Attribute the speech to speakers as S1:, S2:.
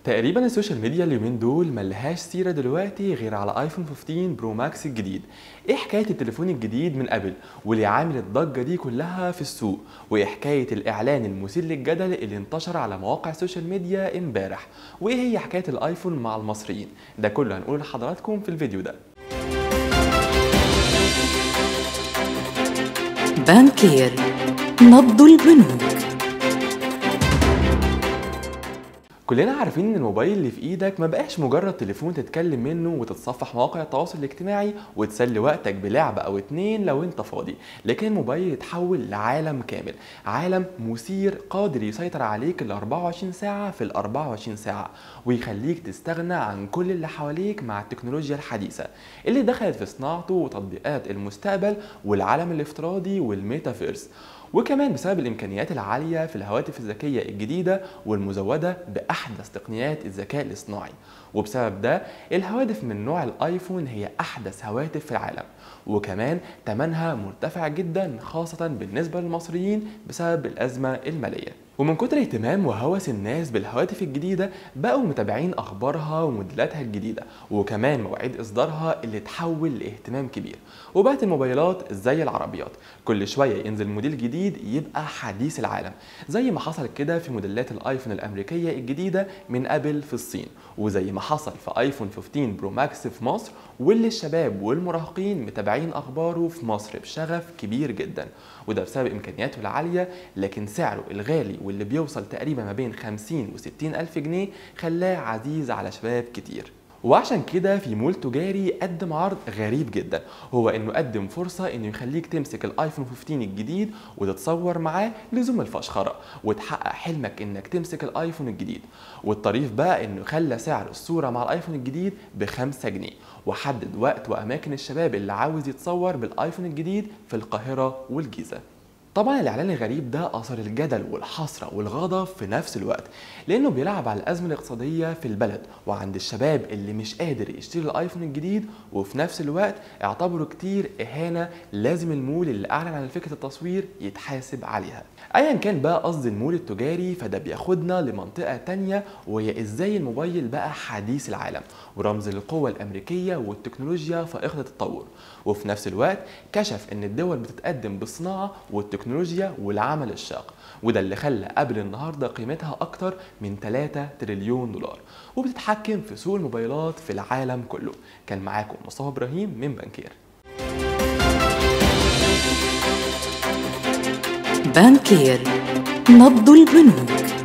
S1: تقريبا السوشيال ميديا اليومين دول ملهاش سيرة دلوقتي غير على ايفون 15 برو ماكس الجديد ايه حكاية التليفون الجديد من ابل واللي عامل الضجة دي كلها في السوق وايه حكاية الاعلان المثير للجدل اللي انتشر على مواقع السوشيال ميديا امبارح وايه هي حكاية الايفون مع المصريين ده كله هنقوله لحضراتكم في الفيديو ده
S2: بانكير نبض البنوك
S1: كلنا عارفين ان الموبايل اللي في ايدك ما بقاش مجرد تليفون تتكلم منه وتتصفح مواقع التواصل الاجتماعي وتسلي وقتك بلعبة او اتنين لو انت فاضي لكن الموبايل اتحول لعالم كامل عالم مثير قادر يسيطر عليك ال 24 ساعة في ال 24 ساعة ويخليك تستغنى عن كل اللي حواليك مع التكنولوجيا الحديثة اللي دخلت في صناعته وتطبيقات المستقبل والعالم الافتراضي والميتافيرس وكمان بسبب الامكانيات العاليه في الهواتف الذكيه الجديده والمزوده باحدث تقنيات الذكاء الاصطناعي وبسبب ده الهواتف من نوع الايفون هي احدث هواتف في العالم وكمان ثمنها مرتفع جدا خاصه بالنسبه للمصريين بسبب الازمه الماليه ومن كتر اهتمام وهوس الناس بالهواتف الجديدة بقوا متابعين أخبارها وموديلاتها الجديدة وكمان مواعيد إصدارها اللي تحول لاهتمام كبير وبقت الموبايلات زي العربيات كل شوية ينزل موديل جديد يبقى حديث العالم زي ما حصل كده في موديلات الآيفون الأمريكية الجديدة من أبل في الصين وزي ما حصل في آيفون 15 برو ماكس في مصر واللي الشباب والمراهقين متابعين أخباره في مصر بشغف كبير جدا وده بسبب إمكانياته العالية لكن سعره الغالي واللي بيوصل تقريبا ما بين 50 و 60 ألف جنيه خلاه عزيز على شباب كتير وعشان كده في مول تجاري قدم عرض غريب جدا هو انه قدم فرصه انه يخليك تمسك الايفون 15 الجديد وتتصور معاه لزوم الفشخره وتحقق حلمك انك تمسك الايفون الجديد والطريف بقى انه خلى سعر الصوره مع الايفون الجديد ب 5 جنيه وحدد وقت واماكن الشباب اللي عاوز يتصور بالايفون الجديد في القاهره والجيزه طبعا الاعلان الغريب ده اثار الجدل والحسره والغضب في نفس الوقت لانه بيلعب على الازمه الاقتصاديه في البلد وعند الشباب اللي مش قادر يشتري الايفون الجديد وفي نفس الوقت اعتبروا كتير اهانه لازم المول اللي اعلن عن فكره التصوير يتحاسب عليها ايا كان بقى قصد المول التجاري فده بياخدنا لمنطقه تانية وهي ازاي الموبايل بقى حديث العالم ورمز للقوه الامريكيه والتكنولوجيا فائقه التطور وفي نفس الوقت كشف ان الدول بتتقدم بالصناعه والتكنولوجيا والعمل الشاق وده اللي خلى ابل النهارده قيمتها اكتر من 3 تريليون دولار وبتتحكم في سوق الموبايلات في العالم كله كان معاكم مصطفى ابراهيم من بانكير
S2: بانكير نبض البنوك